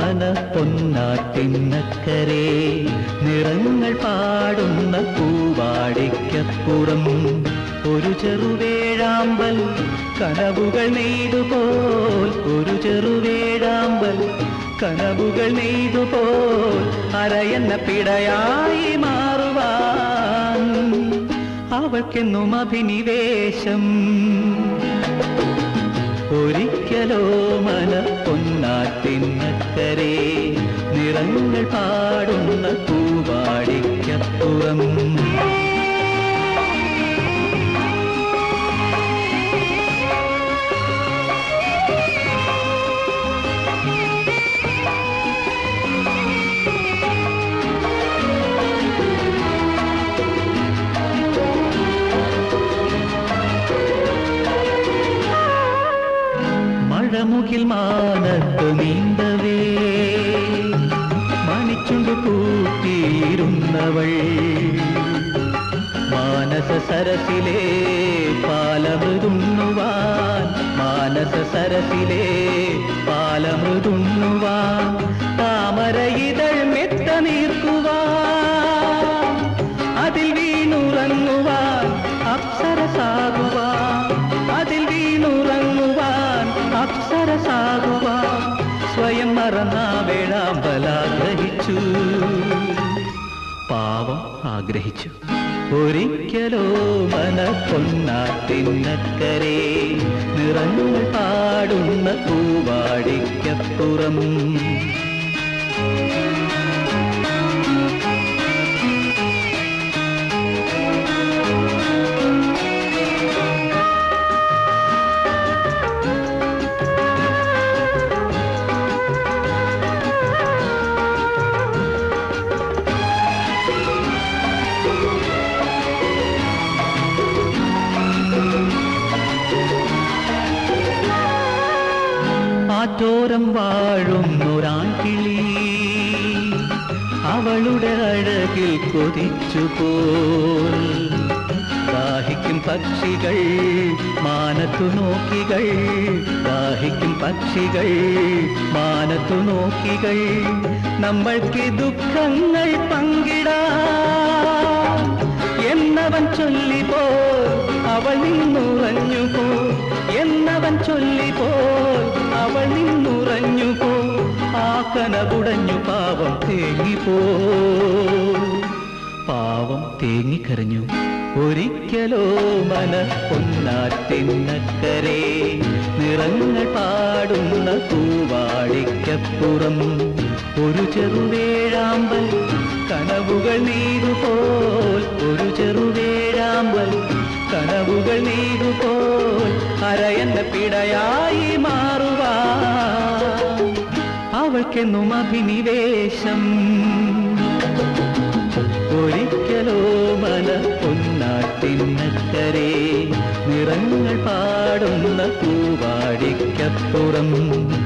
മന പൊന്നാത്തിന്നക്കരെ നിറങ്ങൾ പാടുന്ന പൂവാടിക്കപ്പുറം ഒരു ചെറുവേഴാമ്പൽ കനവുകൾ നെയ്തുപോൽ ഒരു ചെറുവേഴാമ്പൽ കനവുകൾ നെയ്തുപോൽ അരയെന്ന പിടയായി മാറുവാൻ അവൾക്കെന്നും അഭിനിവേശം ഒരിക്കലോ മന പൊന്നാത്തിനക്കരെ നിറങ്ങൾ പാടുന്ന പൂവാടിക്കപ്പുറം മഴമുകിൽ മാനത്ത് നീന്തവേ മണിച്ചുണ്ട് കൂട്ടിയിരുന്നവൾ മാനസ സരസിലെ പാലമൃതുണ്ണുവാൻ മാനസ സരസിലെ പാലമൃതുണ്ണുവാൻ താമര ഇതൾ മെത്ത നീർക്കുവാൻ അതിൽ വീണുറങ്ങുവാൻ അപ്സരസാകുവാൻ അതിൽ വീണുറങ്ങുവാൻ അപ്സരസാകുവാൻ സ്വയം മറന്ന വേളാമ്പലാഗ്രഹിച്ചു പാവം ആഗ്രഹിച്ചു ഒരിക്കലോ മന പൊന്നാത്തിന്നക്കരെ നിറങ്ങൾ പാടുന്ന പൂവാടിക്കപ്പുറം ആറ്റോരം വാഴുന്നൊരാൺകിളി അവളുടെ അഴകിൽ കൊതിച്ചു പോൽ ദാഹിക്കും പക്ഷികൾ മാനത്തു നോക്കികൾ ദാഹിക്കും പക്ഷികൾ മാനത്തു നോക്കികൾ നമ്മൾക്ക് ദുഃഖങ്ങൾ പങ്കിടാം എന്നവൻ ചൊല്ലിപ്പോ അവൾ നിന്നുറഞ്ഞു പോ എന്നവൻ ചൊല്ലിപ്പോ അവൾ നിന്നുറഞ്ഞു പോ ആ കനകുടഞ്ഞു പാവം തേങ്ങിപ്പോ പാവം തേങ്ങിക്കരഞ്ഞു ഒരിക്കലോ മന പൊന്നാത്തിന്നക്കരെ നിറങ്ങൾ പാടുന്ന പൂവാടിക്കപ്പുറം ഒരു ചെറുവേഴാമ്പൽ കനവുകൾ നീരുപോൽ ഒരു ചെറുവേഴാമ്പൽ കനവുകൾ നീരുപോൽ അരയെന്ന പിടയായി മാറുവാൻ അവൾക്കെന്നും അഭിനിവേശം ഒരിക്കലോ മല പൊന്നാട്ടിന്നക്കരെ നിറങ്ങൾ പാടുന്ന പൂവാടിക്കപ്പുറം